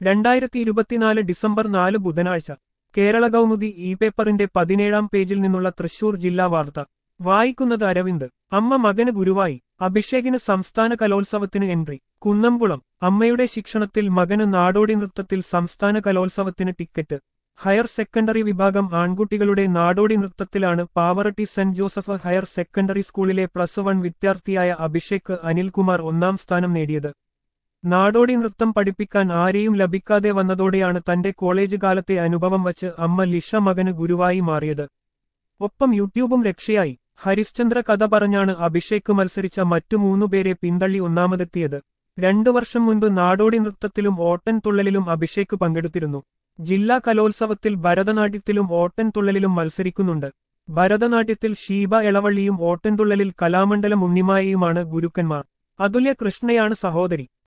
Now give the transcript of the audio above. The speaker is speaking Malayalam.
രണ്ടായിരത്തി ഇരുപത്തിനാല് ഡിസംബർ നാല് ബുധനാഴ്ച കേരള കൗമുദി ഇ പേപ്പറിന്റെ പതിനേഴാം പേജിൽ നിന്നുള്ള തൃശൂർ ജില്ലാ വാർത്ത വായിക്കുന്നത് അരവിന്ദ് അമ്മ മകന് ഗുരുവായി അഭിഷേകിന് സംസ്ഥാന കലോത്സവത്തിന് എൻട്രി കുന്നംകുളം അമ്മയുടെ ശിക്ഷണത്തിൽ മകന് നാടോടി നൃത്തത്തിൽ സംസ്ഥാന കലോത്സവത്തിന് ടിക്കറ്റ് ഹയർ സെക്കൻഡറി വിഭാഗം ആൺകുട്ടികളുടെ നാടോടി നൃത്തത്തിലാണ് Pavaratty Saint Joseph higher secondary സ്കൂളിലെ പ്ലസ് വൺ വിദ്യാർത്ഥിയായ അഭിഷേക് അനിൽകുമാർ ഒന്നാം സ്ഥാനം നേടിയത് നാടോടി നൃത്തം പഠിപ്പിക്കാൻ ആരെയും ലഭിക്കാതെ വന്നതോടെയാണ് തന്റെ കോളേജ് കാലത്തെ അനുഭവം വച്ച് അമ്മ ലിഷ മകന് ഗുരുവായി മാറിയത് ഒപ്പം യൂട്യൂബും രക്ഷയായി ഹരിശ്ചന്ദ്ര കഥ പറഞ്ഞാണ് അഭിഷേക് മത്സരിച്ച മറ്റു മൂന്നുപേരെ പിന്തള്ളി ഒന്നാമതെത്തിയത് രണ്ടു വർഷം മുൻപ് നാടോടി നൃത്തത്തിലും ഓട്ടൻ തുള്ളലിലും അഭിഷേക് പങ്കെടുത്തിരുന്നു ജില്ലാ കലോത്സവത്തിൽ ഭരതനാട്യത്തിലും ഓട്ടൻ തുള്ളലിലും മത്സരിക്കുന്നുണ്ട് ഭരതനാട്യത്തിൽ ഷീബ എളവള്ളിയും ഓട്ടൻതുള്ളലിൽ കലാമണ്ഡലം ഉണ്ണിമായയുമാണ് ഗുരുക്കന്മാർ അതുല്യ കൃഷ്ണയാണ് സഹോദരി